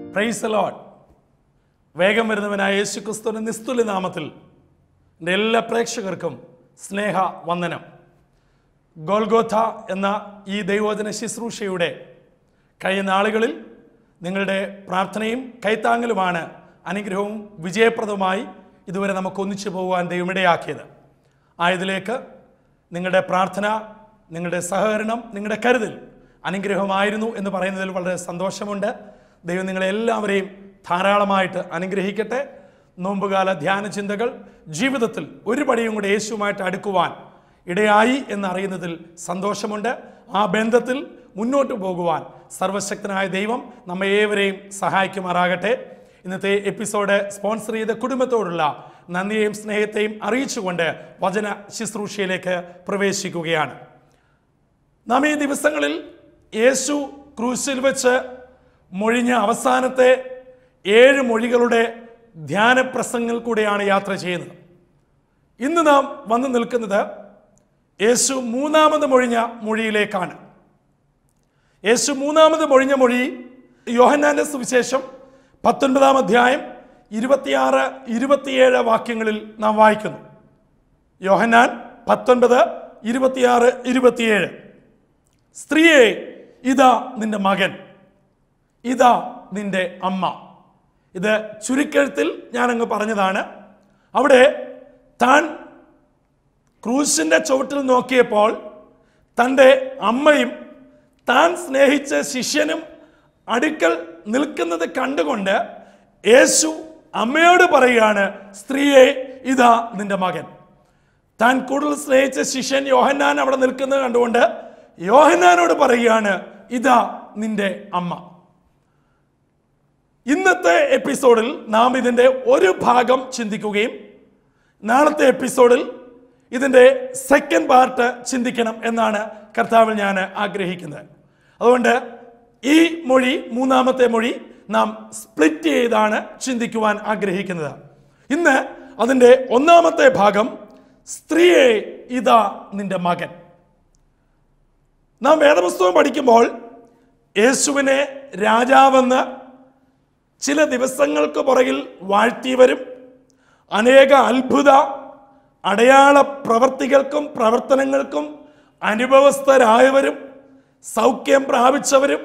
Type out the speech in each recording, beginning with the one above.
price load വേഗം വരുന്നവനായ യേശു ക്രിസ്തുവിന്റെ നിസ്തുല്യ നാമത്തിൽ എൻ്റെ എല്ലാ പ്രേക്ഷകർക്കും സ്നേഹ വന്ദനം ഗോൽഗോഥ എന്ന ഈ ദൈവോധന ശുശ്രൂഷയുടെ കഴിഞ്ഞ നാളുകളിൽ നിങ്ങളുടെ പ്രാർത്ഥനയും കൈത്താങ്ങലുമാണ് അനുഗ്രഹവും വിജയപ്രദവുമായി ഇതുവരെ നമുക്ക് ഒന്നിച്ചു പോകുവാൻ ദൈവമിടയാക്കിയത് ആയതിലേക്ക് നിങ്ങളുടെ പ്രാർത്ഥന നിങ്ങളുടെ സഹകരണം നിങ്ങളുടെ കരുതൽ അനുഗ്രഹമായിരുന്നു എന്ന് പറയുന്നതിൽ വളരെ സന്തോഷമുണ്ട് ദൈവം നിങ്ങളെ എല്ലാവരെയും ധാരാളമായിട്ട് അനുഗ്രഹിക്കട്ടെ നോമ്പുകാല ധ്യാന ചിന്തകൾ ജീവിതത്തിൽ ഒരു പടിയും കൂടെ യേശുവുമായിട്ട് അടുക്കുവാൻ ഇടയായി എന്നറിയുന്നതിൽ സന്തോഷമുണ്ട് ആ ബന്ധത്തിൽ മുന്നോട്ട് പോകുവാൻ സർവശക്തനായ ദൈവം നമ്മെ ഏവരെയും സഹായിക്കുമാറാകട്ടെ ഇന്നത്തെ എപ്പിസോഡ് സ്പോൺസർ ചെയ്ത കുടുംബത്തോടുള്ള നന്ദിയെയും സ്നേഹത്തെയും അറിയിച്ചുകൊണ്ട് വചന ശുശ്രൂഷയിലേക്ക് പ്രവേശിക്കുകയാണ് നാം ഈ ദിവസങ്ങളിൽ യേശു ക്രൂശിൽ വെച്ച് മൊഴിഞ്ഞ അവസാനത്തെ ഏഴ് മൊഴികളുടെ ധ്യാന പ്രസംഗങ്ങൾ കൂടെയാണ് യാത്ര ചെയ്യുന്നത് ഇന്ന് നാം വന്നു നിൽക്കുന്നത് യേശു മൂന്നാമത് മൊഴിഞ്ഞ മൊഴിയിലേക്കാണ് യേശു മൂന്നാമത് മൊഴിഞ്ഞ മൊഴി യോഹന്നാന്റെ സുവിശേഷം പത്തൊൻപതാം അധ്യായം ഇരുപത്തിയാറ് ഇരുപത്തിയേഴ് വാക്യങ്ങളിൽ നാം വായിക്കുന്നു യോഹന്നാൻ പത്തൊൻപത് ഇരുപത്തിയാറ് ഇരുപത്തിയേഴ് സ്ത്രീയെ ഇതാ നിന്റെ മകൻ ഇതാ നിന്റെ അമ്മ ഇത് ചുരുക്കെഴുത്തിൽ ഞാനങ്ങ് പറഞ്ഞതാണ് അവിടെ താൻ ക്രൂശിന്റെ ചുവട്ടിൽ നോക്കിയപ്പോൾ തൻ്റെ അമ്മയും താൻ സ്നേഹിച്ച ശിഷ്യനും അടുക്കൽ നിൽക്കുന്നത് കണ്ടുകൊണ്ട് യേശു അമ്മയോട് പറയുകയാണ് സ്ത്രീയെ ഇതാ നിന്റെ മകൻ താൻ കൂടുതൽ സ്നേഹിച്ച ശിഷ്യൻ യോഹന്നാൻ അവിടെ നിൽക്കുന്നത് കണ്ടുകൊണ്ട് യോഹന്നാനോട് പറയുകയാണ് ഇതാ നിന്റെ അമ്മ ഇന്നത്തെ എപ്പിസോഡിൽ നാം ഇതിൻ്റെ ഒരു ഭാഗം ചിന്തിക്കുകയും നാളത്തെ എപ്പിസോഡിൽ ഇതിൻ്റെ സെക്കൻഡ് പാർട്ട് ചിന്തിക്കണം എന്നാണ് കർത്താവിൽ ഞാൻ ആഗ്രഹിക്കുന്നത് അതുകൊണ്ട് ഈ മൊഴി മൂന്നാമത്തെ മൊഴി നാം സ്പ്ലിറ്റ് ചെയ്താണ് ചിന്തിക്കുവാൻ ആഗ്രഹിക്കുന്നത് ഇന്ന് അതിൻ്റെ ഒന്നാമത്തെ ഭാഗം സ്ത്രീയെ ഇതാ നിന്റെ മകൻ നാം വേദപുസ്തകം പഠിക്കുമ്പോൾ യേശുവിനെ രാജാവെന്ന് ചില ദിവസങ്ങൾക്ക് പുറകിൽ വാഴ്ത്തിയവരും അനേക അത്ഭുത അടയാള പ്രവർത്തികൾക്കും പ്രവർത്തനങ്ങൾക്കും അനുഭവസ്ഥരായവരും സൗഖ്യം പ്രാപിച്ചവരും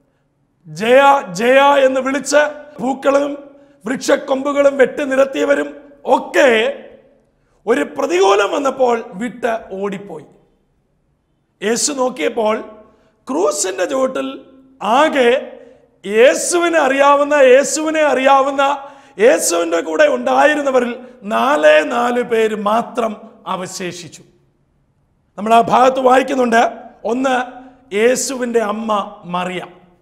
ജയ ജയ എന്ന് വിളിച്ച് പൂക്കളും വൃക്ഷക്കൊമ്പുകളും വെട്ടി നിരത്തിയവരും ഒക്കെ ഒരു പ്രതികൂലം വന്നപ്പോൾ വിട്ട് ഓടിപ്പോയി യേശു നോക്കിയപ്പോൾ ക്രൂസിന്റെ ചുവട്ടിൽ ആകെ യേശുവിനെ അറിയാവുന്ന യേശുവിനെ അറിയാവുന്ന യേശുവിൻ്റെ കൂടെ ഉണ്ടായിരുന്നവരിൽ നാലേ നാല് പേര് മാത്രം അവശേഷിച്ചു നമ്മൾ ആ ഭാഗത്ത് വായിക്കുന്നുണ്ട് ഒന്ന് യേശുവിൻ്റെ അമ്മ മറിയ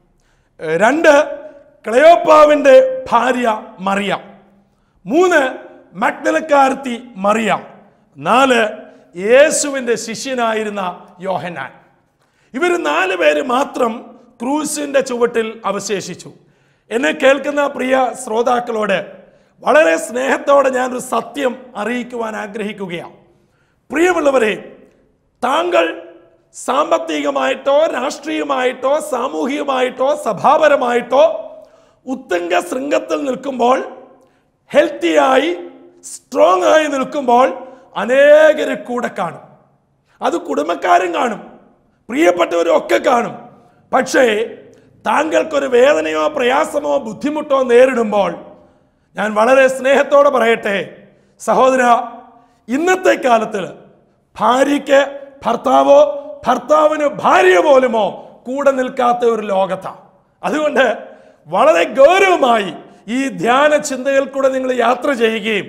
രണ്ട് ക്ലയോപ്പാവിൻ്റെ ഭാര്യ മറിയ മൂന്ന് മഗ്ദലക്കാരത്തി മറിയ നാല് യേശുവിൻ്റെ ശിഷ്യനായിരുന്ന യോഹനാൻ ഇവർ നാല് പേര് മാത്രം ക്രൂസിന്റെ ചുവട്ടിൽ അവശേഷിച്ചു എന്നെ കേൾക്കുന്ന പ്രിയ ശ്രോതാക്കളോട് വളരെ സ്നേഹത്തോടെ ഞാനൊരു സത്യം അറിയിക്കുവാൻ ആഗ്രഹിക്കുകയാണ് പ്രിയമുള്ളവരെ താങ്കൾ സാമ്പത്തികമായിട്ടോ രാഷ്ട്രീയമായിട്ടോ സാമൂഹികമായിട്ടോ സഭാപരമായിട്ടോ ഉത്തുംഗ ശൃംഗത്തിൽ നിൽക്കുമ്പോൾ ഹെൽത്തിയായി സ്ട്രോങ് ആയി നിൽക്കുമ്പോൾ അനേകര് കൂടെ കാണും അത് കുടുംബക്കാരും കാണും പ്രിയപ്പെട്ടവരും ഒക്കെ കാണും പക്ഷേ താങ്കൾക്കൊരു വേദനയോ പ്രയാസമോ ബുദ്ധിമുട്ടോ നേരിടുമ്പോൾ ഞാൻ വളരെ സ്നേഹത്തോടെ പറയട്ടെ സഹോദര ഇന്നത്തെ കാലത്ത് ഭാര്യയ്ക്ക് ഭർത്താവോ ഭർത്താവിന് ഭാര്യ പോലുമോ കൂടെ നിൽക്കാത്ത ഒരു ലോകത്താണ് അതുകൊണ്ട് വളരെ ഗൗരവമായി ഈ ധ്യാന ചിന്തകൾ കൂടെ നിങ്ങൾ യാത്ര ചെയ്യുകയും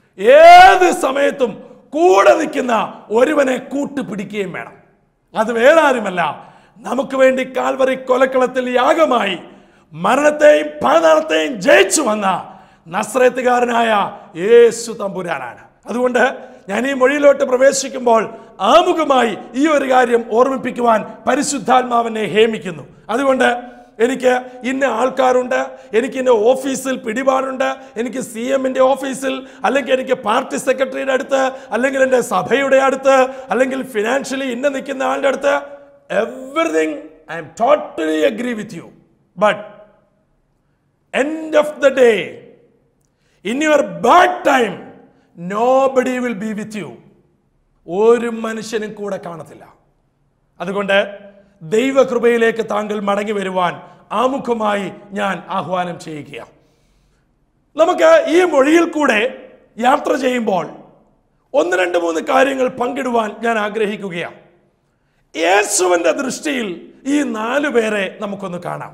ഏത് സമയത്തും കൂടെ നിൽക്കുന്ന ഒരുവനെ കൂട്ടുപിടിക്കുകയും വേണം അത് വേറെ ആരുമല്ല നമുക്ക് വേണ്ടി കാൽവറി കൊലക്കളത്തിൽ യാഗമായി മരണത്തെയും പാതാളത്തെയും ജയിച്ചു വന്ന നസ്രത്തുകാരനായ യേശു തമ്പുരാനാണ് അതുകൊണ്ട് ഞാൻ ഈ മൊഴിയിലോട്ട് പ്രവേശിക്കുമ്പോൾ ആമുഖമായി ഈ ഒരു കാര്യം ഓർമ്മിപ്പിക്കുവാൻ പരിശുദ്ധാത്മാവിനെ ഹേമിക്കുന്നു അതുകൊണ്ട് എനിക്ക് ഇന്ന ആൾക്കാരുണ്ട് എനിക്ക് ഇന്ന ഓഫീസിൽ പിടിപാടുണ്ട് എനിക്ക് സി എമ്മിൻ്റെ ഓഫീസിൽ അല്ലെങ്കിൽ എനിക്ക് പാർട്ടി സെക്രട്ടറിയുടെ അടുത്ത് അല്ലെങ്കിൽ എൻ്റെ സഭയുടെ അടുത്ത് അല്ലെങ്കിൽ ഫിനാൻഷ്യലി ഇന്ന നിൽക്കുന്ന ആളുടെ അടുത്ത് everything I'm totally agree with you but end of the day in your bad time nobody will be with you ഒരു മനുഷ്യനും കൂടെ കാണത്തില്ല അതുകൊണ്ട് ദൈവകൃപയിലേക്ക് താങ്കൾ മടങ്ങി വരുവാൻ ആമുഖമായി ഞാൻ ആഹ്വാനം ചെയ്യുകയാണ് നമുക്ക് ഈ മൊഴിയിൽ കൂടെ യാത്ര ചെയ്യുമ്പോൾ ഒന്ന് രണ്ട് മൂന്ന് കാര്യങ്ങൾ പങ്കിടുവാൻ ഞാൻ ആഗ്രഹിക്കുകയാണ് യേശുവിൻ്റെ ദൃഷ്ടിയിൽ ഈ നാലു പേരെ നമുക്കൊന്ന് കാണാം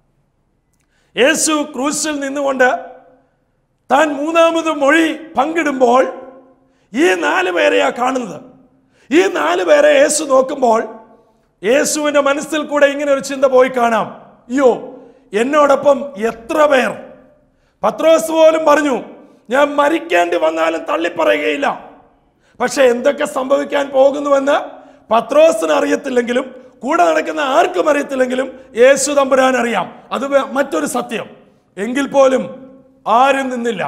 യേശു ക്രൂശിൽ നിന്നുകൊണ്ട് താൻ മൂന്നാമത് മൊഴി പങ്കിടുമ്പോൾ ഈ നാല് പേരെയാ കാണുന്നത് ഈ നാല് പേരെ യേശു നോക്കുമ്പോൾ യേശുവിന്റെ മനസ്സിൽ കൂടെ ഇങ്ങനെ ഒരു ചിന്ത പോയി കാണാം അയ്യോ എന്നോടൊപ്പം എത്ര പേർ പത്രോസ് പോലും പറഞ്ഞു ഞാൻ മരിക്കേണ്ടി വന്നാലും തള്ളിപ്പറയുകയില്ല പക്ഷെ എന്തൊക്കെ സംഭവിക്കാൻ പോകുന്നുവെന്ന് പത്രോസിന് അറിയത്തില്ലെങ്കിലും കൂടെ നടക്കുന്ന ആർക്കും അറിയത്തില്ലെങ്കിലും യേശു തമ്പുരാൻ അറിയാം അത് വേ- മറ്റൊരു സത്യം എങ്കിൽ പോലും ആരും നിന്നില്ല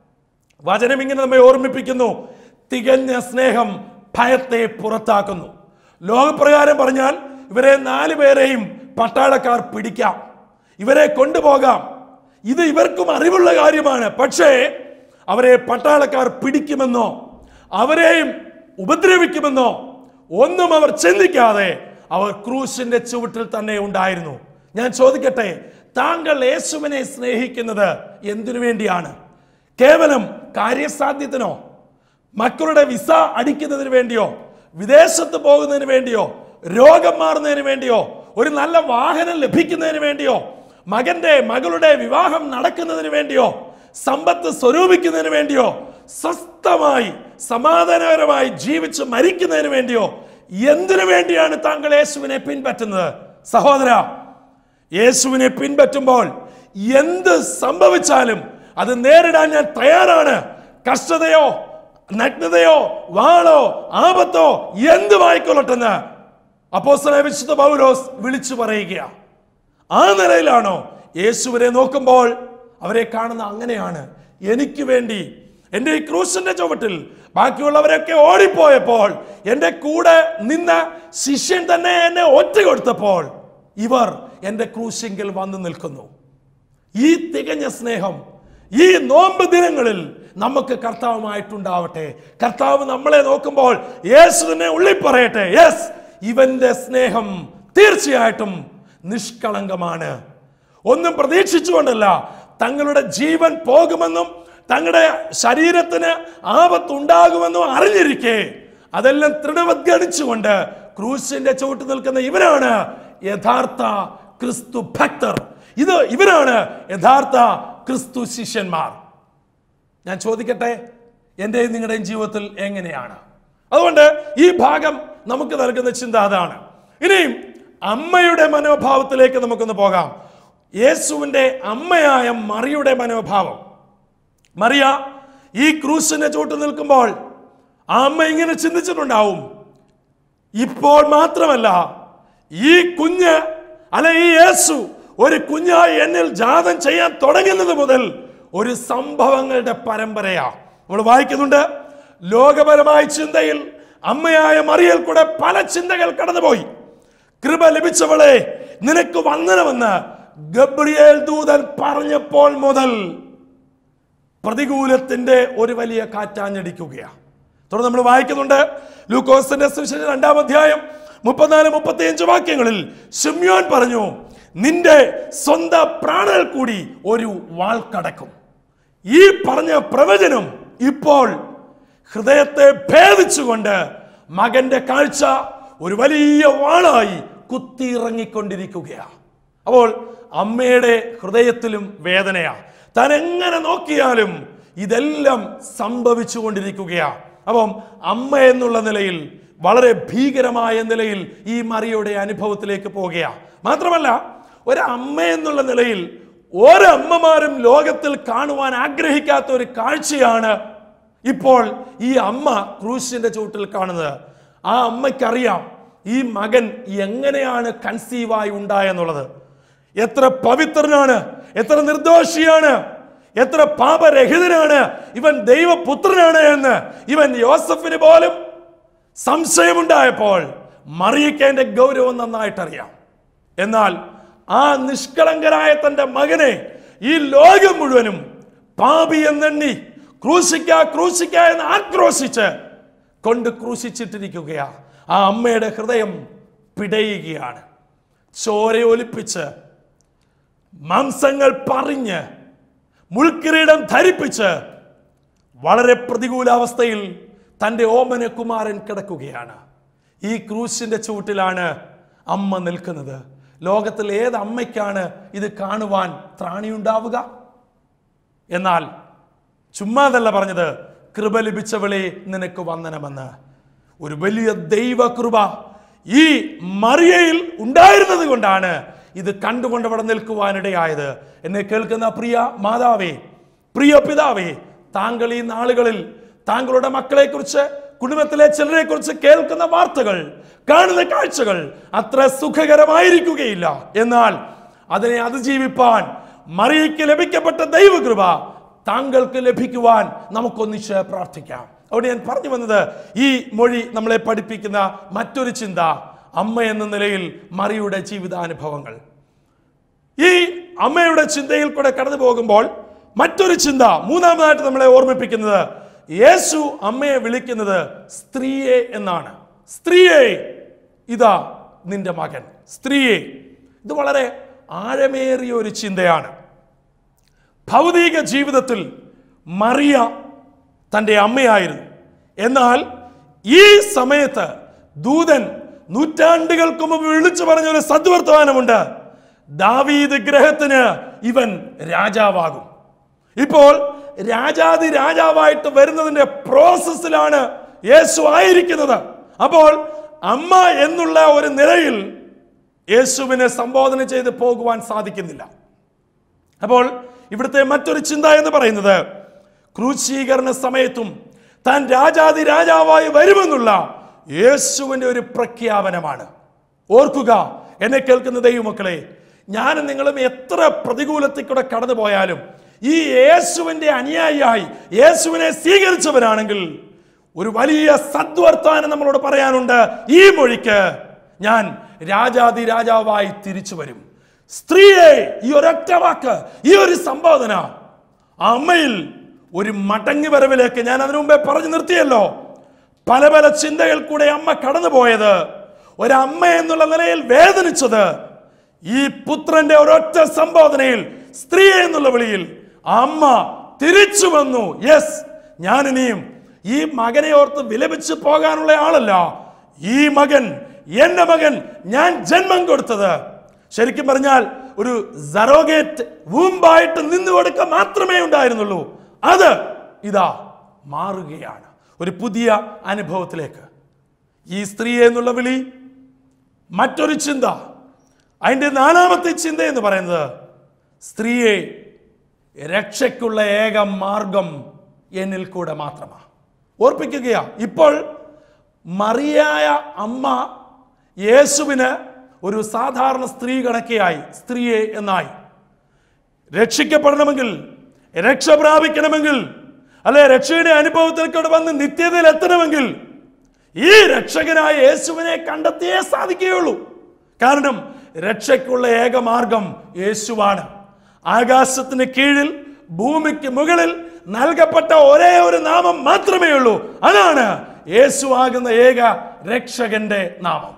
വചനം ഇങ്ങനെ നമ്മെ ഓർമ്മിപ്പിക്കുന്നു തികഞ്ഞ സ്നേഹം ഭയത്തെ പുറത്താക്കുന്നു ലോകപ്രകാരം പറഞ്ഞാൽ ഇവരെ നാല് പേരെയും പട്ടാളക്കാർ പിടിക്കാം ഇവരെ കൊണ്ടുപോകാം ഇത് ഇവർക്കും അറിവുള്ള കാര്യമാണ് പക്ഷേ അവരെ പട്ടാളക്കാർ പിടിക്കുമെന്നോ അവരെയും ഉപദ്രവിക്കുമെന്നോ ഒന്നും അവർ ചിന്തിക്കാതെ അവർ ക്രൂശിന്റെ ചുവട്ടിൽ തന്നെ ഉണ്ടായിരുന്നു ഞാൻ ചോദിക്കട്ടെ താങ്കൾ യേശുവിനെ സ്നേഹിക്കുന്നത് എന്തിനു വേണ്ടിയാണ് കേവലം കാര്യസാധ്യത്തിനോ മക്കളുടെ വിസ അടിക്കുന്നതിന് വേണ്ടിയോ വിദേശത്ത് പോകുന്നതിന് വേണ്ടിയോ രോഗം മാറുന്നതിന് വേണ്ടിയോ ഒരു നല്ല വാഹനം ലഭിക്കുന്നതിന് വേണ്ടിയോ മകന്റെ മകളുടെ വിവാഹം നടക്കുന്നതിന് വേണ്ടിയോ സമ്പത്ത് സ്വരൂപിക്കുന്നതിന് വേണ്ടിയോ സ്വസ്ഥമായി സമാധാനപരമായി ജീവിച്ച് മരിക്കുന്നതിന് വേണ്ടിയോ എന്തിനു വേണ്ടിയാണ് താങ്കൾ യേശുവിനെ പിൻപറ്റുന്നത് സഹോദര യേശുവിനെ പിൻപറ്റുമ്പോൾ എന്ത് സംഭവിച്ചാലും അത് നേരിടാൻ ഞാൻ തയ്യാറാണ് കഷ്ടതയോ നഗ്നതയോ വാളോ ആപത്തോ എന്തുമായിക്കൊള്ളട്ടെന്ന് അപ്പോസ്തലനായ വിശുദ്ധ പൗലോസ് വിളിച്ചു പറയുകയാണ് ആ നിലയിലാണോ യേശുവിനെ നോക്കുമ്പോൾ അവരെ കാണുന്ന അങ്ങനെയാണ് എനിക്ക് വേണ്ടി എൻ്റെ ഈ ക്രൂശിന്റെ ചുവട്ടിൽ ബാക്കിയുള്ളവരൊക്കെ ഓടിപ്പോയപ്പോൾ എൻ്റെ കൂടെ നിന്ന ശിഷ്യൻ തന്നെ എന്നെ ഒറ്റ കൊടുത്തപ്പോൾ ഇവർ എൻ്റെ ക്രൂശിങ്കിൽ വന്നു നിൽക്കുന്നു ഈ തികഞ്ഞ സ്നേഹം ഈ നോമ്പ് ദിനങ്ങളിൽ നമുക്ക് കർത്താവുമായിട്ടുണ്ടാവട്ടെ കർത്താവ് നമ്മളെ നോക്കുമ്പോൾ യേശു തന്നെ ഉള്ളിൽ പറയട്ടെ യെസ് ഇവന്റെ സ്നേഹം തീർച്ചയായിട്ടും നിഷ്കളങ്കമാണ് ഒന്നും പ്രതീക്ഷിച്ചുകൊണ്ടല്ല തങ്ങളുടെ ജീവൻ പോകുമെന്നും തങ്ങളുടെ ശരീരത്തിന് ആപത്തുണ്ടാകുമെന്നും അറിഞ്ഞിരിക്കെ അതെല്ലാം തൃണവത്ഗണിച്ചുകൊണ്ട് ക്രൂശിന്റെ ചുവട്ട് നിൽക്കുന്ന ഇവരാണ് യഥാർത്ഥ ക്രിസ്തു ഭക്തർ ഇത് ഇവരാണ് യഥാർത്ഥ ക്രിസ്തു ശിഷ്യന്മാർ ഞാൻ ചോദിക്കട്ടെ എൻ്റെയും നിങ്ങളുടെയും ജീവിതത്തിൽ എങ്ങനെയാണ് അതുകൊണ്ട് ഈ ഭാഗം നമുക്ക് നൽകുന്ന ചിന്ത അതാണ് ഇനിയും അമ്മയുടെ മനോഭാവത്തിലേക്ക് നമുക്കൊന്ന് പോകാം യേശുവിൻ്റെ അമ്മയായ മറിയുടെ മനോഭാവം മറിയ ഈ ക്രൂശിനെ ചൂട്ട് നിൽക്കുമ്പോൾ ആ അമ്മ ഇങ്ങനെ ചിന്തിച്ചിട്ടുണ്ടാവും ഇപ്പോൾ മാത്രമല്ല ഈ കുഞ്ഞ് അല്ല ഈ യേശു ഒരു കുഞ്ഞായി എന്നിൽ ജാതം ചെയ്യാൻ തുടങ്ങുന്നത് മുതൽ ഒരു സംഭവങ്ങളുടെ പരമ്പരയാ നമ്മൾ വായിക്കുന്നുണ്ട് ലോകപരമായ ചിന്തയിൽ അമ്മയായ മറിയൽ കൂടെ പല ചിന്തകൾ കടന്നുപോയി കൃപ ലഭിച്ചവളെ നിനക്ക് വന്ദനമെന്ന് ഗബ്രിയേൽ ദൂതൻ പറഞ്ഞപ്പോൾ മുതൽ പ്രതികൂലത്തിന്റെ ഒരു വലിയ കാറ്റാഞ്ഞടിക്കുകയാണ് തുടർന്ന് നമ്മൾ വായിക്കുന്നുണ്ട് ലൂക്കോസിന്റെ സുവിശേഷം രണ്ടാം അധ്യായം മുപ്പത്തിനാല് മുപ്പത്തിയഞ്ച് വാക്യങ്ങളിൽ ശിമ്യോൻ പറഞ്ഞു നിന്റെ സ്വന്തം പ്രാണൽ കൂടി ഒരു വാൾ കടക്കും ഈ പറഞ്ഞ പ്രവചനം ഇപ്പോൾ ഹൃദയത്തെ ഭേദിച്ചുകൊണ്ട് മകന്റെ കാഴ്ച ഒരു വലിയ വാളായി കുത്തിയിറങ്ങിക്കൊണ്ടിരിക്കുകയാണ് അപ്പോൾ അമ്മയുടെ ഹൃദയത്തിലും വേദനയാണ് താൻ എങ്ങനെ നോക്കിയാലും ഇതെല്ലാം സംഭവിച്ചു കൊണ്ടിരിക്കുകയാണ് അപ്പം അമ്മ എന്നുള്ള നിലയിൽ വളരെ ഭീകരമായ നിലയിൽ ഈ മറിയുടെ അനുഭവത്തിലേക്ക് പോവുകയാണ് മാത്രമല്ല ഒരു അമ്മ എന്നുള്ള നിലയിൽ ഒരമ്മമാരും ലോകത്തിൽ കാണുവാൻ ആഗ്രഹിക്കാത്ത ഒരു കാഴ്ചയാണ് ഇപ്പോൾ ഈ അമ്മ ക്രൂശിന്റെ ചൂട്ടിൽ കാണുന്നത് ആ അമ്മയ്ക്കറിയാം ഈ മകൻ എങ്ങനെയാണ് കൺസീവായി ഉണ്ടായെന്നുള്ളത് എത്ര പവിത്രനാണ് എത്ര നിർദോഷിയാണ് എത്ര പാപരഹിതനാണ് ഇവൻ ദൈവപുത്രനാണ് എന്ന് ഇവൻ യോസഫിന് പോലും സംശയമുണ്ടായപ്പോൾ മറിയക്കേന്റെ ഗൗരവം നന്നായിട്ടറിയാം എന്നാൽ ആ നിഷ്കളങ്കരായ തന്റെ മകനെ ഈ ലോകം മുഴുവനും പാപി എന്നെണ്ണി ക്രൂശിക്ക ക്രൂശിക്ക എന്ന് ആക്രോശിച്ച് കൊണ്ട് ക്രൂശിച്ചിട്ടിരിക്കുകയാ ആ അമ്മയുടെ ഹൃദയം പിടയുകയാണ് ചോരയൊലിപ്പിച്ച് മാംസങ്ങൾ പറഞ്ഞ് മുൾക്കിരീടം ധരിപ്പിച്ച് വളരെ പ്രതികൂലാവസ്ഥയിൽ തൻ്റെ ഓമന കുമാരൻ കിടക്കുകയാണ് ഈ ക്രൂശിന്റെ ചൂട്ടിലാണ് അമ്മ നിൽക്കുന്നത് ലോകത്തിൽ ഏത് അമ്മയ്ക്കാണ് ഇത് കാണുവാൻ ത്രാണിയുണ്ടാവുക എന്നാൽ ചുമ്മാതല്ല പറഞ്ഞത് കൃപ ലഭിച്ചവളെ നിനക്ക് വന്ദനമെന്ന് ഒരു വലിയ ദൈവകൃപ ഈ മറിയയിൽ ഉണ്ടായിരുന്നത് കൊണ്ടാണ് ഇത് കണ്ടുകൊണ്ട് അവിടെ നിൽക്കുവാനിടയായത് എന്നെ കേൾക്കുന്ന പ്രിയ മാതാവേ പ്രിയ പിതാവേ താങ്കൾ ഈ നാളുകളിൽ താങ്കളുടെ മക്കളെ കുറിച്ച് കുടുംബത്തിലെ ചിലരെ കുറിച്ച് കേൾക്കുന്ന വാർത്തകൾ കാണുന്ന കാഴ്ചകൾ അത്ര സുഖകരമായിരിക്കുകയില്ല എന്നാൽ അതിനെ അതിജീവിപ്പാൻ മറിയയ്ക്ക് ലഭിക്കപ്പെട്ട ദൈവകൃപ താങ്കൾക്ക് ലഭിക്കുവാൻ നമുക്കൊന്നിച്ച് പ്രാർത്ഥിക്കാം അവിടെ ഞാൻ പറഞ്ഞു വന്നത് ഈ മൊഴി നമ്മളെ പഠിപ്പിക്കുന്ന മറ്റൊരു ചിന്ത അമ്മ എന്ന നിലയിൽ മറിയുടെ ജീവിതാനുഭവങ്ങൾ ഈ അമ്മയുടെ ചിന്തയിൽ കൂടെ കടന്നു പോകുമ്പോൾ മറ്റൊരു ചിന്ത മൂന്നാമതായിട്ട് നമ്മളെ ഓർമ്മിപ്പിക്കുന്നത് യേശു അമ്മയെ വിളിക്കുന്നത് സ്ത്രീയെ എന്നാണ് സ്ത്രീയെ ഇതാ നിന്റെ മകൻ സ്ത്രീയെ ഇത് വളരെ ആഴമേറിയ ഒരു ചിന്തയാണ് ഭൗതിക ജീവിതത്തിൽ മറിയ തൻ്റെ അമ്മയായിരുന്നു എന്നാൽ ഈ സമയത്ത് ദൂതൻ നൂറ്റാണ്ടുകൾക്ക് മുമ്പ് വിളിച്ചു പറഞ്ഞ ഒരു സദ്വർത്തമാനമുണ്ട് ദാവീദ് ഗ്രഹത്തിന് ഇവൻ രാജാവാകും ഇപ്പോൾ രാജാതി രാജാവായിട്ട് വരുന്നതിന്റെ പ്രോസസ്സിലാണ് യേശു ആയിരിക്കുന്നത് അപ്പോൾ അമ്മ എന്നുള്ള ഒരു നിലയിൽ യേശുവിനെ സംബോധന ചെയ്ത് പോകുവാൻ സാധിക്കുന്നില്ല അപ്പോൾ ഇവിടുത്തെ മറ്റൊരു ചിന്ത എന്ന് പറയുന്നത് ക്രൂശീകരണ സമയത്തും താൻ രാജാതി രാജാവായി വരുമെന്നുള്ള യേശുവിന്റെ ഒരു പ്രഖ്യാപനമാണ് ഓർക്കുക എന്നെ കേൾക്കുന്ന ദൈവമക്കളെ ഞാനും നിങ്ങളും എത്ര പ്രതികൂലത്തിൽ കൂടെ കടന്നു പോയാലും ഈ യേശുവിന്റെ അനുയായിയായി യേശുവിനെ സ്വീകരിച്ചവരാണെങ്കിൽ ഒരു വലിയ സദ്വർത്താനം നമ്മളോട് പറയാനുണ്ട് ഈ മൊഴിക്ക് ഞാൻ രാജാതി രാജാവായി തിരിച്ചു വരും സ്ത്രീയെ ഈ ഒരൊറ്റ വാക്ക് ഈ ഒരു സംബോധന ആ അമ്മയിൽ ഒരു മടങ്ങി വരവിലേക്ക് ഞാൻ അതിനു മുമ്പേ പറഞ്ഞു നിർത്തിയല്ലോ പല പല ചിന്തകൾ കൂടെ അമ്മ കടന്നുപോയത് ഒരമ്മ എന്നുള്ള നിലയിൽ വേദനിച്ചത് ഈ പുത്രന്റെ ഒരൊറ്റ സംബോധനയിൽ സ്ത്രീ എന്നുള്ള വിളിയിൽ ആ അമ്മ തിരിച്ചു വന്നു യെസ് ഞാനിനിയും ഈ മകനെ ഓർത്ത് വിലപിച്ച് പോകാനുള്ള ആളല്ല ഈ മകൻ എന്റെ മകൻ ഞാൻ ജന്മം കൊടുത്തത് ശരിക്കും പറഞ്ഞാൽ ഒരു സറോഗേറ്റ് വൂമ്പായിട്ട് നിന്നു കൊടുക്കുക മാത്രമേ ഉണ്ടായിരുന്നുള്ളൂ അത് ഇതാ മാറുകയാണ് ഒരു പുതിയ അനുഭവത്തിലേക്ക് ഈ സ്ത്രീ എന്നുള്ള വിളി മറ്റൊരു ചിന്ത അതിൻ്റെ നാലാമത്തെ ചിന്ത എന്ന് പറയുന്നത് സ്ത്രീയെ രക്ഷയ്ക്കുള്ള ഏക മാർഗം എന്നിൽ കൂടെ മാത്രമാണ് ഓർപ്പിക്കുകയാ ഇപ്പോൾ മറിയായ അമ്മ യേശുവിന് ഒരു സാധാരണ സ്ത്രീ കണക്കെയായി സ്ത്രീയെ എന്നായി രക്ഷിക്കപ്പെടണമെങ്കിൽ രക്ഷ പ്രാപിക്കണമെങ്കിൽ അല്ലെ രക്ഷയുടെ അനുഭവത്തിലേക്കൂടെ വന്ന് നിത്യതയിൽ എത്തണമെങ്കിൽ ഈ രക്ഷകനായ യേശുവിനെ കണ്ടെത്തിയേ സാധിക്കുകയുള്ളൂ കാരണം രക്ഷയ്ക്കുള്ള ഏക മാർഗം യേശുവാണ് ആകാശത്തിന് കീഴിൽ ഭൂമിക്ക് മുകളിൽ നൽകപ്പെട്ട ഒരേ ഒരു നാമം മാത്രമേ ഉള്ളൂ അതാണ് യേശു ആകുന്ന ഏക രക്ഷകന്റെ നാമം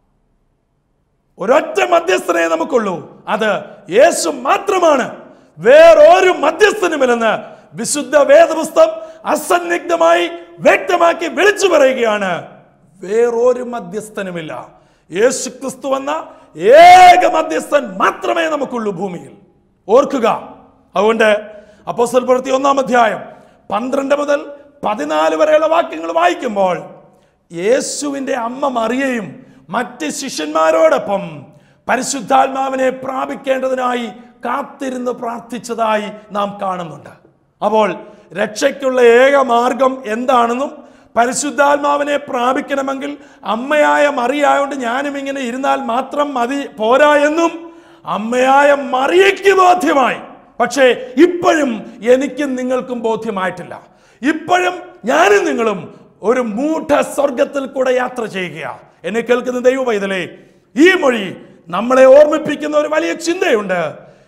ഒരൊറ്റ മധ്യസ്ഥനെ നമുക്കുള്ളൂ അത് യേശു മാത്രമാണ് വേറൊരു മധ്യസ്ഥനുമില്ലെന്ന് വിശുദ്ധ വേദപുസ്തകം അസന്നിഗ്ധമായി വ്യക്തമാക്കി വിളിച്ചു പറയുകയാണ് വേറൊരു മധ്യസ്ഥനുമില്ല യേശു ക്രിസ്തു എന്ന ഏക മധ്യസ്ഥൻ മാത്രമേ നമുക്കുള്ളൂ ഭൂമിയിൽ ഓർക്കുക അതുകൊണ്ട് അപ്പോസ്തല പ്രവൃത്തി ഒന്നാം അധ്യായം പന്ത്രണ്ട് മുതൽ പതിനാല് വരെയുള്ള വാക്യങ്ങൾ വായിക്കുമ്പോൾ യേശുവിൻ്റെ അമ്മ മറിയയും മറ്റ് ശിഷ്യന്മാരോടൊപ്പം പരിശുദ്ധാത്മാവിനെ പ്രാപിക്കേണ്ടതിനായി കാത്തിരുന്ന് പ്രാർത്ഥിച്ചതായി നാം കാണുന്നുണ്ട് അപ്പോൾ രക്ഷയ്ക്കുള്ള ഏക മാർഗം എന്താണെന്നും പരിശുദ്ധാത്മാവിനെ പ്രാപിക്കണമെങ്കിൽ അമ്മയായ മറിയായോണ്ട് ഞാനും ഇങ്ങനെ ഇരുന്നാൽ മാത്രം മതി പോരാ എന്നും അമ്മയായ മറിയയ്ക്ക് ബോധ്യമായി പക്ഷേ ഇപ്പോഴും എനിക്കും നിങ്ങൾക്കും ബോധ്യമായിട്ടില്ല ഇപ്പോഴും ഞാനും നിങ്ങളും ഒരു മൂഢ സ്വർഗത്തിൽ കൂടെ യാത്ര ചെയ്യുക എന്നെ കേൾക്കുന്ന ദൈവ പൈതലേ ഈ മൊഴി നമ്മളെ ഓർമ്മിപ്പിക്കുന്ന ഒരു വലിയ ചിന്തയുണ്ട്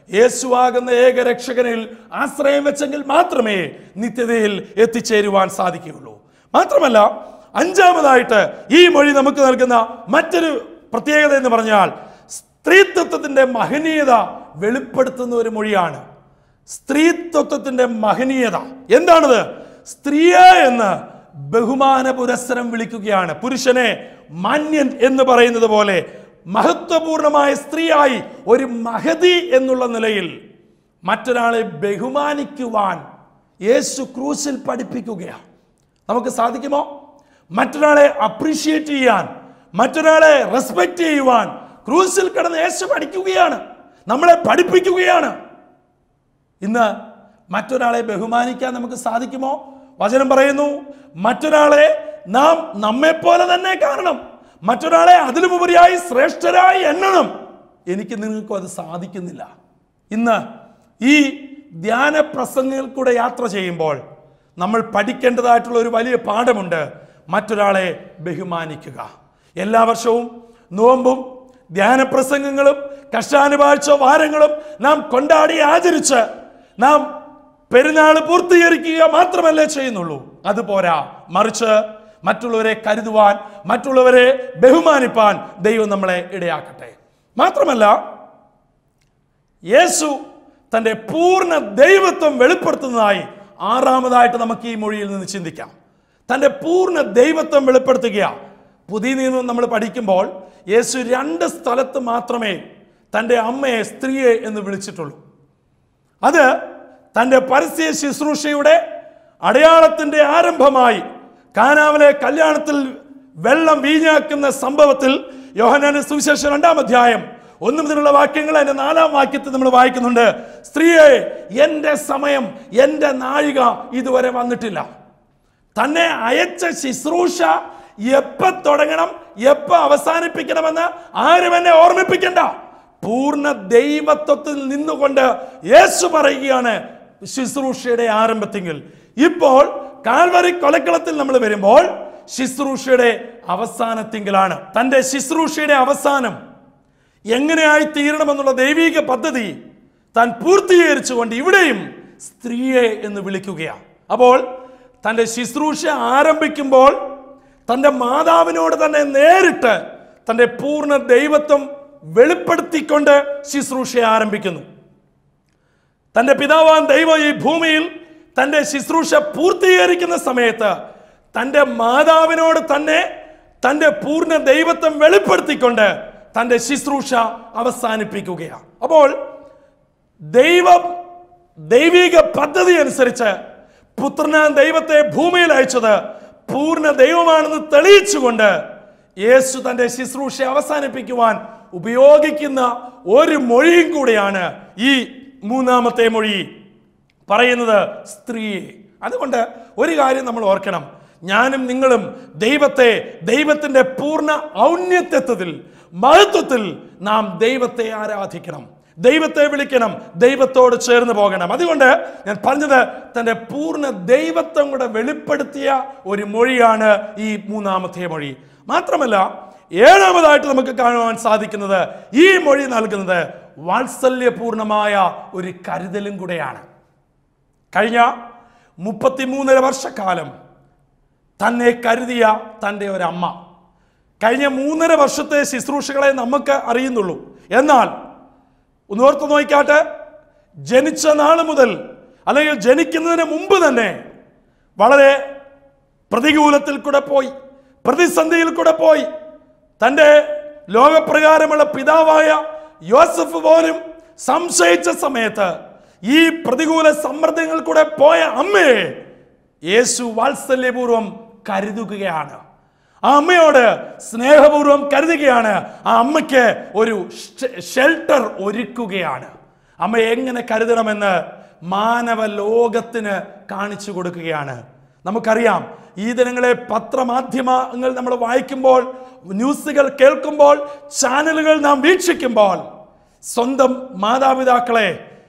യേശുവാകുന്ന ഏക രക്ഷകനിൽ ആശ്രയം വെച്ചെങ്കിൽ മാത്രമേ നിത്യതയിൽ എത്തിച്ചേരുവാൻ സാധിക്കുകയുള്ളൂ മാത്രമല്ല അഞ്ചാമതായിട്ട് ഈ മൊഴി നമുക്ക് നൽകുന്ന മറ്റൊരു പ്രത്യേകത എന്ന് പറഞ്ഞാൽ സ്ത്രീത്വത്തിന്റെ മഹനീയത വെളിപ്പെടുത്തുന്ന ഒരു മൊഴിയാണ് സ്ത്രീത്വത്തിന്റെ മഹനീയത എന്താണത് സ്ത്രീയെ എന്ന് ബഹുമാന പുരസ്സരം വിളിക്കുകയാണ് പുരുഷനെ മാന്യൻ എന്ന് പറയുന്നത് പോലെ മഹത്വപൂർണമായ സ്ത്രീയായി ഒരു മഹതി എന്നുള്ള നിലയിൽ മറ്റൊരാളെ ബഹുമാനിക്കുവാൻ യേശു ക്രൂശിൽ പഠിപ്പിക്കുകയാണ് നമുക്ക് സാധിക്കുമോ മറ്റൊരാളെ അപ്രീഷിയേറ്റ് ചെയ്യാൻ മറ്റൊരാളെ റെസ്പെക്ട് ചെയ്യുവാൻ ക്രൂസിൽ കിടന്ന് യേശു പഠിക്കുകയാണ് നമ്മളെ പഠിപ്പിക്കുകയാണ് ഇന്ന് മറ്റൊരാളെ ബഹുമാനിക്കാൻ നമുക്ക് സാധിക്കുമോ വചനം പറയുന്നു മറ്റൊരാളെ നാം നമ്മെപ്പോലെ തന്നെ കാണണം മറ്റൊരാളെ അതിലുപരിയായി ശ്രേഷ്ഠരായി എണ്ണണം എനിക്ക് നിങ്ങൾക്കും അത് സാധിക്കുന്നില്ല ഇന്ന് ഈ ധ്യാന പ്രസംഗങ്ങളിൽ കൂടെ യാത്ര ചെയ്യുമ്പോൾ നമ്മൾ പഠിക്കേണ്ടതായിട്ടുള്ള ഒരു വലിയ പാഠമുണ്ട് മറ്റൊരാളെ ബഹുമാനിക്കുക എല്ലാ വർഷവും നോമ്പും ധ്യാന പ്രസംഗങ്ങളും കഷ്ടാനുപാഴ്ച വാരങ്ങളും നാം കൊണ്ടാടി ആചരിച്ച് നാം പെരുന്നാൾ പൂർത്തീകരിക്കുക മാത്രമല്ലേ ചെയ്യുന്നുള്ളൂ അതുപോരാ മറിച്ച് മറ്റുള്ളവരെ കരുതുവാൻ മറ്റുള്ളവരെ ബഹുമാനിപ്പാൻ ദൈവം നമ്മളെ ഇടയാക്കട്ടെ മാത്രമല്ല യേശു തൻ്റെ പൂർണ്ണ ദൈവത്വം വെളിപ്പെടുത്തുന്നതായി ആറാമതായിട്ട് നമുക്ക് ഈ മൊഴിയിൽ നിന്ന് ചിന്തിക്കാം തൻ്റെ പൂർണ്ണ ദൈവത്വം വെളിപ്പെടുത്തുക പുതിയ നിയമം നമ്മൾ പഠിക്കുമ്പോൾ യേശു രണ്ട് സ്ഥലത്ത് മാത്രമേ തൻ്റെ അമ്മയെ സ്ത്രീയെ എന്ന് വിളിച്ചിട്ടുള്ളൂ അത് തൻ്റെ പരസ്യ ശുശ്രൂഷയുടെ അടയാളത്തിൻ്റെ ആരംഭമായി കാനാവിലെ കല്യാണത്തിൽ വെള്ളം വീഞ്ഞാക്കുന്ന സംഭവത്തിൽ യോഹനാന് സുവിശേഷം രണ്ടാം അധ്യായം ഒന്നു മുതലുള്ള വാക്യങ്ങൾ അതിന്റെ നാലാം വാക്യത്തിൽ നമ്മൾ വായിക്കുന്നുണ്ട് സ്ത്രീയെ എൻ്റെ സമയം എൻ്റെ നാഴിക ഇതുവരെ വന്നിട്ടില്ല തന്നെ അയച്ച ശുശ്രൂഷ എപ്പ തുടങ്ങണം എപ്പ അവസാനിപ്പിക്കണമെന്ന് ആരും എന്നെ ഓർമ്മിപ്പിക്കണ്ട പൂർണ്ണ ദൈവത്വത്തിൽ നിന്നുകൊണ്ട് യേശു പറയുകയാണ് ശുശ്രൂഷയുടെ ആരംഭത്തിങ്കിൽ ഇപ്പോൾ കാൽവരി കൊലക്കളത്തിൽ നമ്മൾ വരുമ്പോൾ ശുശ്രൂഷയുടെ അവസാനത്തിങ്കിലാണ് തൻ്റെ ശുശ്രൂഷയുടെ അവസാനം എങ്ങനെയായി തീരണമെന്നുള്ള ദൈവിക പദ്ധതി താൻ പൂർത്തീകരിച്ചുകൊണ്ട് ഇവിടെയും സ്ത്രീയെ എന്ന് വിളിക്കുകയാണ് അപ്പോൾ തൻ്റെ ശുശ്രൂഷ ആരംഭിക്കുമ്പോൾ തൻ്റെ മാതാവിനോട് തന്നെ നേരിട്ട് തൻ്റെ പൂർണ്ണ ദൈവത്വം വെളിപ്പെടുത്തിക്കൊണ്ട് ശുശ്രൂഷ ആരംഭിക്കുന്നു തൻ്റെ പിതാവാൻ ദൈവം ഈ ഭൂമിയിൽ തൻ്റെ ശുശ്രൂഷ പൂർത്തീകരിക്കുന്ന സമയത്ത് തൻ്റെ മാതാവിനോട് തന്നെ തൻ്റെ പൂർണ്ണ ദൈവത്വം വെളിപ്പെടുത്തിക്കൊണ്ട് തൻ്റെ ശുശ്രൂഷ അവസാനിപ്പിക്കുകയാണ് അപ്പോൾ ദൈവം ദൈവിക പദ്ധതി അനുസരിച്ച് പുത്രനാൻ ദൈവത്തെ ഭൂമിയിൽ അയച്ചത് പൂർണ്ണ ദൈവമാണെന്ന് തെളിയിച്ചുകൊണ്ട് യേശു തൻ്റെ ശുശ്രൂഷ അവസാനിപ്പിക്കുവാൻ ഉപയോഗിക്കുന്ന ഒരു മൊഴിയും കൂടെയാണ് ഈ മൂന്നാമത്തെ മൊഴി പറയുന്നത് സ്ത്രീയെ അതുകൊണ്ട് ഒരു കാര്യം നമ്മൾ ഓർക്കണം ഞാനും നിങ്ങളും ദൈവത്തെ ദൈവത്തിന്റെ പൂർണ്ണ ഔന്നത്യത്വത്തിൽ മഹത്വത്തിൽ നാം ദൈവത്തെ ആരാധിക്കണം ദൈവത്തെ വിളിക്കണം ദൈവത്തോട് ചേർന്ന് പോകണം അതുകൊണ്ട് ഞാൻ പറഞ്ഞത് തൻ്റെ പൂർണ്ണ ദൈവത്വം കൂടെ വെളിപ്പെടുത്തിയ ഒരു മൊഴിയാണ് ഈ മൂന്നാമത്തെ മൊഴി മാത്രമല്ല ഏഴാമതായിട്ട് നമുക്ക് കാണുവാൻ സാധിക്കുന്നത് ഈ മൊഴി നൽകുന്നത് വാത്സല്യപൂർണമായ ഒരു കരുതലും കൂടെയാണ് കഴിഞ്ഞ മുപ്പത്തിമൂന്നര വർഷക്കാലം തന്നെ കരുതിയ തൻ്റെ ഒരമ്മ കഴിഞ്ഞ മൂന്നര വർഷത്തെ ശുശ്രൂഷകളെ നമുക്ക് അറിയുന്നുള്ളൂ എന്നാൽ ഒന്ന് ഓർത്ത് നോക്കിക്കാട്ടെ ജനിച്ച നാൾ മുതൽ അല്ലെങ്കിൽ ജനിക്കുന്നതിന് മുമ്പ് തന്നെ വളരെ പ്രതികൂലത്തിൽ കൂടെ പോയി പ്രതിസന്ധിയിൽ കൂടെ പോയി തൻ്റെ ലോകപ്രകാരമുള്ള പിതാവായ യോസഫ് പോലും സംശയിച്ച സമയത്ത് ഈ പ്രതികൂല സമ്മർദ്ദങ്ങൾ കൂടെ പോയ അമ്മയെ യേശു വാത്സല്യപൂർവം കരുതുകയാണ് ആ അമ്മയോട് സ്നേഹപൂർവം കരുതുകയാണ് ആ അമ്മയ്ക്ക് ഒരു ഷെൽട്ടർ ഒരുക്കുകയാണ് അമ്മ എങ്ങനെ കരുതണമെന്ന് മാനവ ലോകത്തിന് കാണിച്ചു കൊടുക്കുകയാണ് നമുക്കറിയാം ഈ ദിനങ്ങളെ പത്രമാധ്യമങ്ങൾ നമ്മൾ വായിക്കുമ്പോൾ ന്യൂസുകൾ കേൾക്കുമ്പോൾ ചാനലുകൾ നാം വീക്ഷിക്കുമ്പോൾ സ്വന്തം മാതാപിതാക്കളെ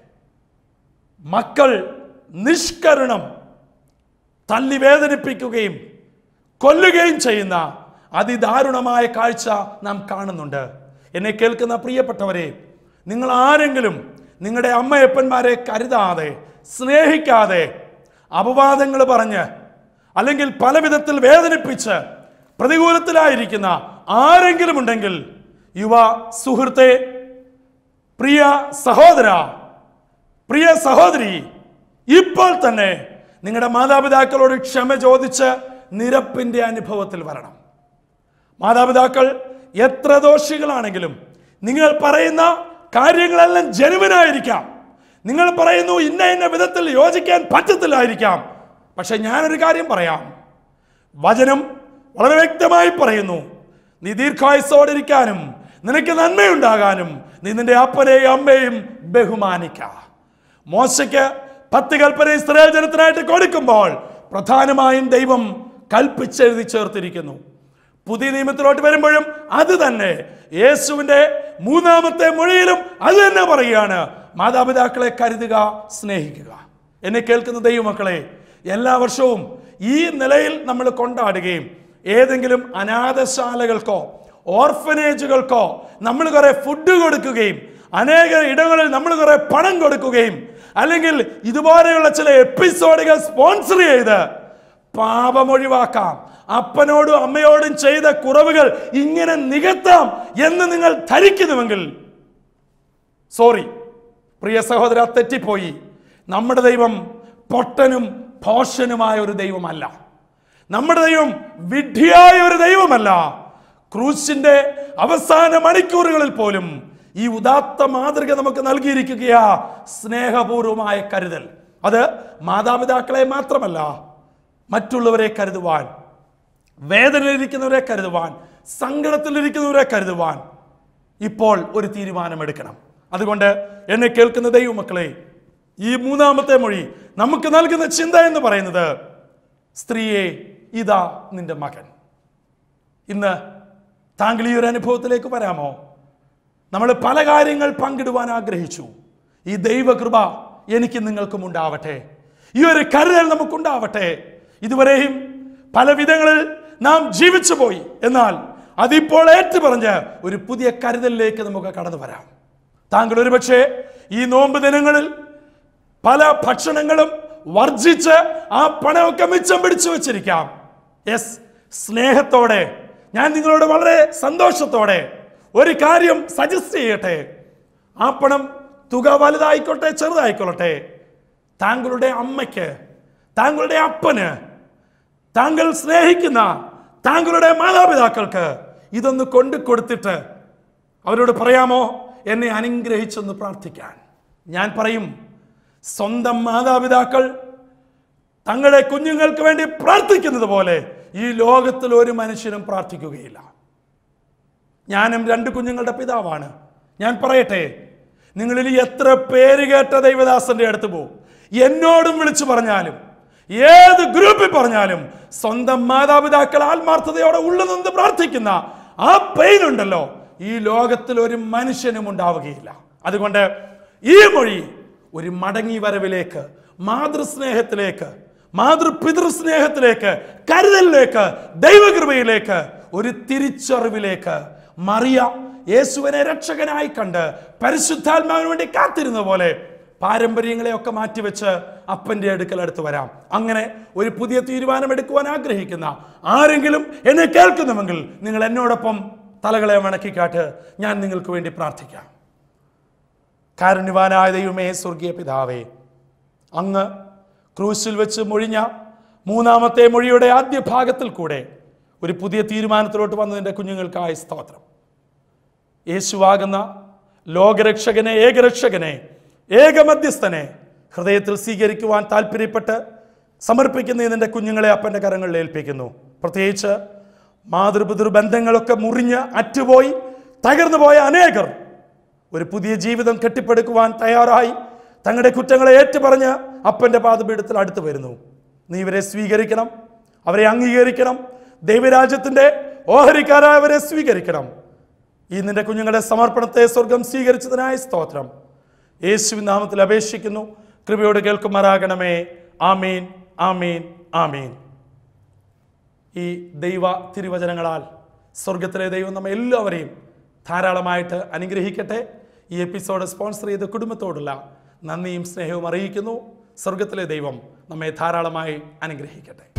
മക്കൾ നിഷ്കരണം തല്ലി വേദനിപ്പിക്കുകയും കൊല്ലുകയും ചെയ്യുന്ന അതിദാരുണമായ കാഴ്ച നാം കാണുന്നുണ്ട് എന്നെ കേൾക്കുന്ന പ്രിയപ്പെട്ടവരെ നിങ്ങൾ ആരെങ്കിലും നിങ്ങളുടെ അമ്മയപ്പന്മാരെ കരുതാതെ സ്നേഹിക്കാതെ അപവാദങ്ങൾ പറഞ്ഞ് അല്ലെങ്കിൽ പല വിധത്തിൽ വേദനിപ്പിച്ച് പ്രതികൂലത്തിലായിരിക്കുന്ന ആരെങ്കിലും ഉണ്ടെങ്കിൽ യുവ സുഹൃത്തെ പ്രിയ സഹോദര പ്രിയ സഹോദരി ഇപ്പോൾ തന്നെ നിങ്ങളുടെ മാതാപിതാക്കളോട് ക്ഷമ ചോദിച്ച് നിരപ്പിന്റെ അനുഭവത്തിൽ വരണം മാതാപിതാക്കൾ എത്ര ദോഷികളാണെങ്കിലും നിങ്ങൾ പറയുന്ന കാര്യങ്ങളെല്ലാം ജനുവിനായിരിക്കാം നിങ്ങൾ പറയുന്നു ഇന്ന ഇന്ന വിധത്തിൽ യോജിക്കാൻ പറ്റത്തില്ലായിരിക്കാം പക്ഷെ ഞാനൊരു കാര്യം പറയാം വചനം വളരെ വ്യക്തമായി പറയുന്നു നീ ദീർഘായുസോടിരിക്കാനും നിനക്ക് നന്മയുണ്ടാകാനും നീ നിന്റെ അപ്പനെയും അമ്മയും ബഹുമാനിക്ക മോശയ്ക്ക് പത്ത് കൽപ്പന ഇസ്രായേൽ ജനത്തിനായിട്ട് കൊടുക്കുമ്പോൾ പ്രധാനമായും ദൈവം കൽപ്പിച്ചെഴുതി ചേർത്തിരിക്കുന്നു പുതിയ നിയമത്തിലോട്ട് വരുമ്പോഴും അത് തന്നെ യേശുവിന്റെ മൂന്നാമത്തെ മൊഴിയിലും അത് തന്നെ പറയുകയാണ് മാതാപിതാക്കളെ കരുതുക സ്നേഹിക്കുക എന്നെ കേൾക്കുന്ന ദൈവമക്കളെ എല്ലാ വർഷവും ഈ നിലയിൽ നമ്മൾ കൊണ്ടാടുകയും ഏതെങ്കിലും അനാഥശാലകൾക്കോ ഓർഫനേജുകൾക്കോ നമ്മൾ കുറെ ഫുഡ് കൊടുക്കുകയും അനേക ഇടങ്ങളിൽ നമ്മൾ കുറെ പണം കൊടുക്കുകയും അല്ലെങ്കിൽ ഇതുപോലെയുള്ള ചില എപ്പിസോഡുകൾ സ്പോൺസർ ചെയ്ത് പാപം ഒഴിവാക്കാം അപ്പനോടും അമ്മയോടും ചെയ്ത കുറവുകൾ ഇങ്ങനെ നികത്താം എന്ന് നിങ്ങൾ ധരിക്കുന്നുവെങ്കിൽ സോറി പ്രിയ സഹോദര തെറ്റിപ്പോയി നമ്മുടെ ദൈവം പൊട്ടനും ഭോഷനുമായ ഒരു ദൈവമല്ല നമ്മുടെ ദൈവം വിഡ്ഢിയായ ഒരു ദൈവമല്ല ക്രൂശിന്റെ അവസാന മണിക്കൂറുകളിൽ പോലും ഈ ഉദാത്ത മാതൃക നമുക്ക് നൽകിയിരിക്കുകയാ സ്നേഹപൂർവമായ കരുതൽ അത് മാതാപിതാക്കളെ മാത്രമല്ല മറ്റുള്ളവരെ കരുതുവാൻ വേദനയിലിരിക്കുന്നവരെ കരുതുവാൻ സങ്കടത്തിലിരിക്കുന്നവരെ കരുതുവാൻ ഇപ്പോൾ ഒരു തീരുമാനമെടുക്കണം അതുകൊണ്ട് എന്നെ കേൾക്കുന്ന ദൈവമക്കളെ ഈ മൂന്നാമത്തെ മൊഴി നമുക്ക് നൽകുന്ന ചിന്ത എന്ന് പറയുന്നത് സ്ത്രീയെ ഇതാ നിന്റെ മകൻ ഇന്ന് താങ്കൾ ഈ ഒരു അനുഭവത്തിലേക്ക് വരാമോ നമ്മൾ പല കാര്യങ്ങൾ പങ്കിടുവാൻ ആഗ്രഹിച്ചു ഈ ദൈവകൃപ എനിക്ക് നിങ്ങൾക്കും ഉണ്ടാവട്ടെ ഈ ഒരു കരുതൽ നമുക്കുണ്ടാവട്ടെ ഇതുവരെയും പല വിധങ്ങളിൽ നാം ജീവിച്ചു പോയി എന്നാൽ അതിപ്പോൾ ഏറ്റു പറഞ്ഞ് ഒരു പുതിയ കരുതലിലേക്ക് നമുക്ക് കടന്നു വരാം താങ്കൾ ഒരുപക്ഷെ ഈ നോമ്പ് ദിനങ്ങളിൽ പല ഭക്ഷണങ്ങളും വർജിച്ച് ആ പണമൊക്കെ മിച്ചം പിടിച്ചു വെച്ചിരിക്കാം യെസ് സ്നേഹത്തോടെ ഞാൻ നിങ്ങളോട് വളരെ സന്തോഷത്തോടെ ഒരു കാര്യം സജസ്റ്റ് ചെയ്യട്ടെ ആ പണം തുക വലുതായിക്കോട്ടെ ചെറുതായിക്കൊള്ളട്ടെ താങ്കളുടെ അമ്മയ്ക്ക് താങ്കളുടെ അപ്പന് താങ്കൾ സ്നേഹിക്കുന്ന താങ്കളുടെ മാതാപിതാക്കൾക്ക് ഇതൊന്ന് കൊണ്ടു കൊടുത്തിട്ട് അവരോട് പറയാമോ എന്നെ അനുഗ്രഹിച്ചൊന്ന് പ്രാർത്ഥിക്കാൻ ഞാൻ പറയും സ്വന്തം മാതാപിതാക്കൾ തങ്ങളുടെ കുഞ്ഞുങ്ങൾക്ക് വേണ്ടി പ്രാർത്ഥിക്കുന്നത് പോലെ ഈ ലോകത്തിൽ ഒരു മനുഷ്യനും പ്രാർത്ഥിക്കുകയില്ല ഞാനും രണ്ട് കുഞ്ഞുങ്ങളുടെ പിതാവാണ് ഞാൻ പറയട്ടെ നിങ്ങളിൽ എത്ര പേര് കേട്ട ദൈവദാസന്റെ അടുത്ത് പോകും എന്നോടും വിളിച്ചു പറഞ്ഞാലും ഏത് ഗ്രൂപ്പിൽ പറഞ്ഞാലും സ്വന്തം മാതാപിതാക്കൾ ആത്മാർത്ഥതയോടെ ഉള്ളുനിന്ന് പ്രാർത്ഥിക്കുന്ന ആ പെയിൻ ഉണ്ടല്ലോ ഈ ലോകത്തിൽ ഒരു മനുഷ്യനും ഉണ്ടാവുകയില്ല അതുകൊണ്ട് ഈ മൊഴി ഒരു മടങ്ങി വരവിലേക്ക് മാതൃസ്നേഹത്തിലേക്ക് മാതൃപിതൃസ്നേഹത്തിലേക്ക് കരുതലിലേക്ക് ദൈവകൃപയിലേക്ക് ഒരു തിരിച്ചറിവിലേക്ക് മറിയ യേശുവിനെ രക്ഷകനായി കണ്ട് പരിശുദ്ധാത്മാവിന് വേണ്ടി കാത്തിരുന്ന പോലെ പാരമ്പര്യങ്ങളെയൊക്കെ മാറ്റിവെച്ച് അപ്പന്റെ അടുക്കൽ അടുത്ത് വരാം അങ്ങനെ ഒരു പുതിയ തീരുമാനം എടുക്കുവാൻ ആഗ്രഹിക്കുന്ന ആരെങ്കിലും എന്നെ കേൾക്കുന്നുവെങ്കിൽ നിങ്ങൾ എന്നോടൊപ്പം തലകളെ വണക്കിക്കാട്ട് ഞാൻ നിങ്ങൾക്ക് വേണ്ടി പ്രാർത്ഥിക്കാം കാരുണ്യവാനായ ദൈവമേ സ്വർഗീയ പിതാവേ അങ്ങ് ക്രൂശിൽ വെച്ച് മൊഴിഞ്ഞ മൂന്നാമത്തെ മൊഴിയുടെ ആദ്യ ഭാഗത്തിൽ കൂടെ ഒരു പുതിയ തീരുമാനത്തിലോട്ട് വന്നതിൻ്റെ കുഞ്ഞുങ്ങൾക്കായി സ്തോത്രം യേശുവാകുന്ന ലോകരക്ഷകനെ ഏകരക്ഷകനെ ഏകമധ്യസ്ഥനെ ഹൃദയത്തിൽ സ്വീകരിക്കുവാൻ താല്പര്യപ്പെട്ട് സമർപ്പിക്കുന്ന ഇതിൻ്റെ കുഞ്ഞുങ്ങളെ അപ്പൻ്റെ കരങ്ങളിൽ ഏൽപ്പിക്കുന്നു പ്രത്യേകിച്ച് മാതൃപിതൃ ബന്ധങ്ങളൊക്കെ മുറിഞ്ഞ് അറ്റുപോയി തകർന്നു പോയ അനേകർ ഒരു പുതിയ ജീവിതം കെട്ടിപ്പടുക്കുവാൻ തയ്യാറായി തങ്ങളുടെ കുറ്റങ്ങളെ ഏറ്റുപറഞ്ഞ് അപ്പൻ്റെ പാദപീഠത്തിൽ അടുത്ത് വരുന്നു നീ ഇവരെ സ്വീകരിക്കണം അവരെ അംഗീകരിക്കണം ദൈവരാജ്യത്തിൻ്റെ ഓഹരിക്കാരായവരെ സ്വീകരിക്കണം ഈ നിന്റെ കുഞ്ഞുങ്ങളുടെ സമർപ്പണത്തെ സ്വർഗം സ്വീകരിച്ചതിനായി സ്തോത്രം യേശുവിൻ നാമത്തിൽ അപേക്ഷിക്കുന്നു കൃപയോട് കേൾക്കുമാറാകണമേ ആമീൻ ആമീൻ ആമീൻ ഈ ദൈവ തിരുവചനങ്ങളാൽ സ്വർഗത്തിലെ ദൈവം നമ്മെ എല്ലാവരെയും ധാരാളമായിട്ട് അനുഗ്രഹിക്കട്ടെ ഈ എപ്പിസോഡ് സ്പോൺസർ ചെയ്ത കുടുംബത്തോടുള്ള നന്ദിയും സ്നേഹവും അറിയിക്കുന്നു സ്വർഗത്തിലെ ദൈവം നമ്മെ ധാരാളമായി അനുഗ്രഹിക്കട്ടെ